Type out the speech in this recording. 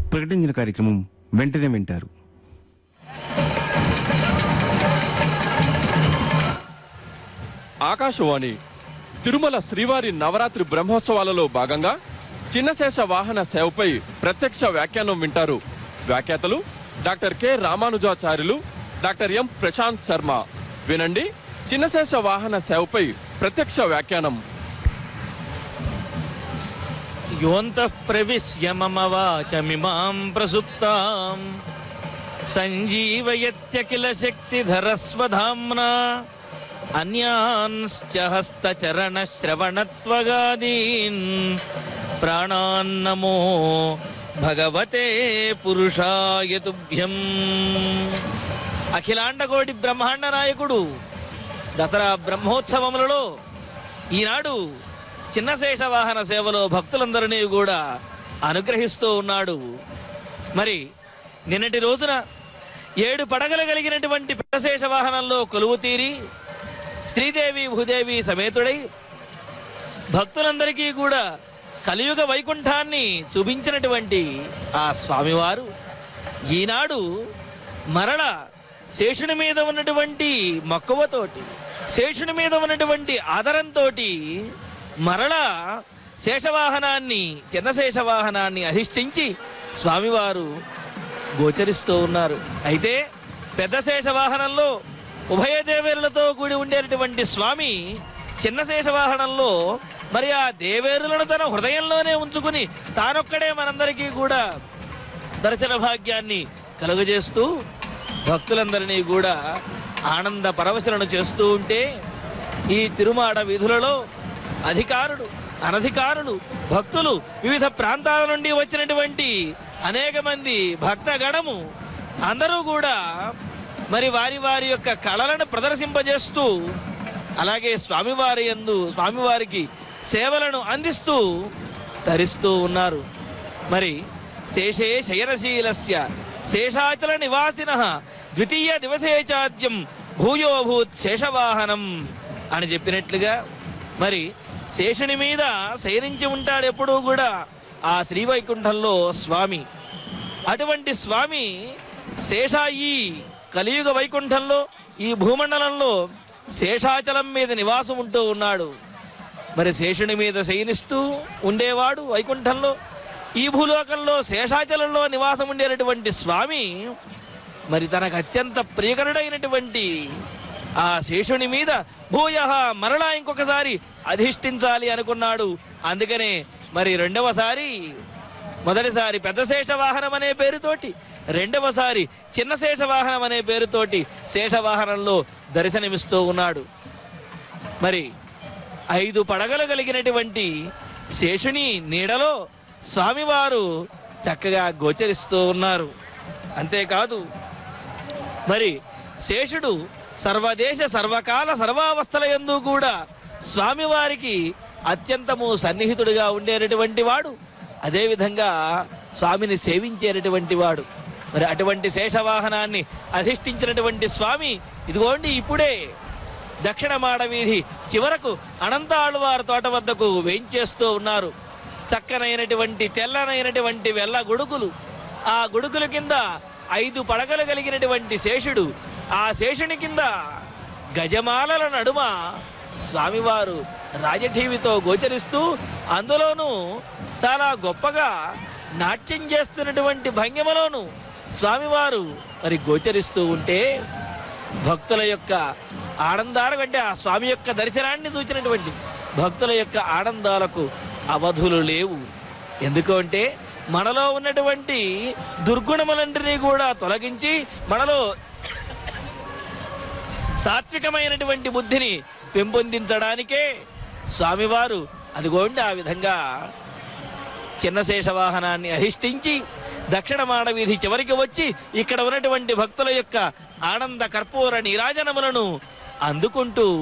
ప్రకటించిన కార్యక్రమం వెంటనే వింటారు ఆకాశవాణి తిరుమల శ్రీవారి నవరాత్రి బ్రహ్మోత్సవాలలో భాగంగా చిన్నశేష వాహన సేవపై ప్రత్యక్ష వ్యాఖ్యానం వింటారు వ్యాఖ్యాతలు doctor K Ramanujacharyulu doctor M Prashanth Sharma వినండి చిన్నశేష వాహన సేవపై ప్రత్యక్ష వ్యాఖ్యానం యోంతః ప్రవిశ్య మమ వాచమిమాం ప్రసుప్తాం సంజీవయత్యఖిల శక్తిధరస్వధామ్నా అన్యాన్శ్చ హస్తచరణ శ్రవణత్వగాదీన్ ప్రాణాన్నమో భగవతే పురుషాయ తుభ్యం అఖిలాండకోటి బ్రహ్మాండ నాయకుడు దసరా బ్రహ్మోత్సవములలో ఈనాడు చిన్నశేష వాహన సేవలో భక్తులందరినీ కూడా అనుగ్రహిస్తూ ఉన్నాడు మరి నిన్నటి రోజున ఏడు పడగలు కలిగినటువంటి పెద్దశేష వాహనంలో కొలువు తీరి శ్రీదేవి భూదేవి సమేతుడై భక్తులందరికీ కూడా కలియుగ వైకుంఠాన్ని చూపించినటువంటి ఆ స్వామివారు ఈనాడు మరల శేషుని మీద ఉన్నటువంటి మక్కువతోటి శేషుని మీద ఉన్నటువంటి ఆదరంతో మరలా శేషవాహనాన్ని చిన్నశేష వాహనాన్ని అధిష్ఠించి స్వామివారు గోచరిస్తూ ఉన్నారు అయితే పెద్ద శేష వాహనంలో ఉభయ దేవేరులతో కూడి ఉండేటటువంటి స్వామి చిన్న శేష వాహనంలో మరి ఆ దేవేరులను తన హృదయంలోనే ఉంచుకుని తానొక్కడే మనందరికీ కూడా దర్శన భాగ్యాన్ని కలుగజేస్తూ భక్తులందరినీ కూడా ఆనంద పరవశలను చేస్తూ ఉంటే ఈ తిరుమాడ వీధులలో అధికారులు అనధికారులు భక్తులు వివిధ ప్రాంతాల నుండి వచ్చినటువంటి అనేక మంది భక్తగణము అందరూ కూడా మరి వారి వారి యొక్క కళలను ప్రదర్శింపజేస్తూ అలాగే స్వామివారి యందు స్వామివారికి సేవలను అందిస్తూ ధరిస్తూ ఉన్నారు మరి శేషే శయనశీలస్య శేషాచల నివాసిన ద్వితీయ దివసే చాద్యం భూయోభూత్ శేషవాహనం అని చెప్పినట్లుగా మరి శేషుని మీద శయనించి ఉంటాడు ఎప్పుడూ కూడా ఆ శ్రీవైకుంఠంలో స్వామి అటువంటి స్వామి శేషాయి కలియుగ వైకుంఠంలో ఈ భూమండలంలో శేషాచలం మీద నివాసం ఉంటూ ఉన్నాడు మరి శేషుని మీద శయనిస్తూ ఉండేవాడు వైకుంఠంలో ఈ భూలోకంలో శేషాచలంలో నివాసం ఉండేటటువంటి స్వామి మరి తనకు అత్యంత ప్రియకరుడైనటువంటి ఆ శేషుని మీద భూయ మరలా ఇంకొకసారి అధిష్ఠించాలి అనుకున్నాడు అందుకనే మరి రెండవసారి మొదటిసారి పెద్ద శేష వాహనం అనే పేరుతోటి రెండవసారి చిన్న శేష వాహనం అనే పేరుతోటి శేష వాహనంలో దర్శనమిస్తూ ఉన్నాడు మరి ఐదు పడగలు కలిగినటువంటి శేషుని నీడలో స్వామివారు చక్కగా గోచరిస్తూ ఉన్నారు అంతేకాదు మరి శేషుడు సర్వదేశ సర్వకాల సర్వావస్థల యందు కూడా స్వామివారికి అత్యంతము సన్నిహితుడిగా ఉండేటటువంటి వాడు అదేవిధంగా స్వామిని సేవించేటటువంటి వాడు మరి అటువంటి శేషవాహనాన్ని అధిష్ఠించినటువంటి స్వామి ఇదిగోండి ఇప్పుడే దక్షిణ మాడ వీధి చివరకు అనంత ఆళ్వారు తోట వద్దకు వేయించేస్తూ ఉన్నారు చక్కనైనటువంటి తెల్లనైనటువంటి వెల్ల గొడుగులు ఆ గొడుగుల కింద ఐదు పడగలు కలిగినటువంటి శేషుడు ఆ శేషుని కింద గజమాలల నడుమ స్వామివారు రాజఠీవితో గోచరిస్తూ అందులోనూ చాలా గొప్పగా నాట్యం చేస్తున్నటువంటి భంగిమలోను స్వామివారు మరి గోచరిస్తూ ఉంటే భక్తుల యొక్క ఆనందాల అంటే ఆ స్వామి యొక్క దర్శనాన్ని సూచినటువంటి భక్తుల యొక్క ఆనందాలకు అవధులు లేవు ఎందుకు అంటే మనలో ఉన్నటువంటి దుర్గుణములన్నింటినీ కూడా తొలగించి మనలో సాత్వికమైనటువంటి బుద్ధిని పెంపొందించడానికే స్వామివారు అదిగోండి ఆ విధంగా చిన్న శేషవాహనాన్ని అధిష్ఠించి దక్షిణ మాడవీధి చివరికి వచ్చి ఇక్కడ ఉన్నటువంటి భక్తుల యొక్క ఆనంద కర్పూర నీరాజనములను అందుకుంటూ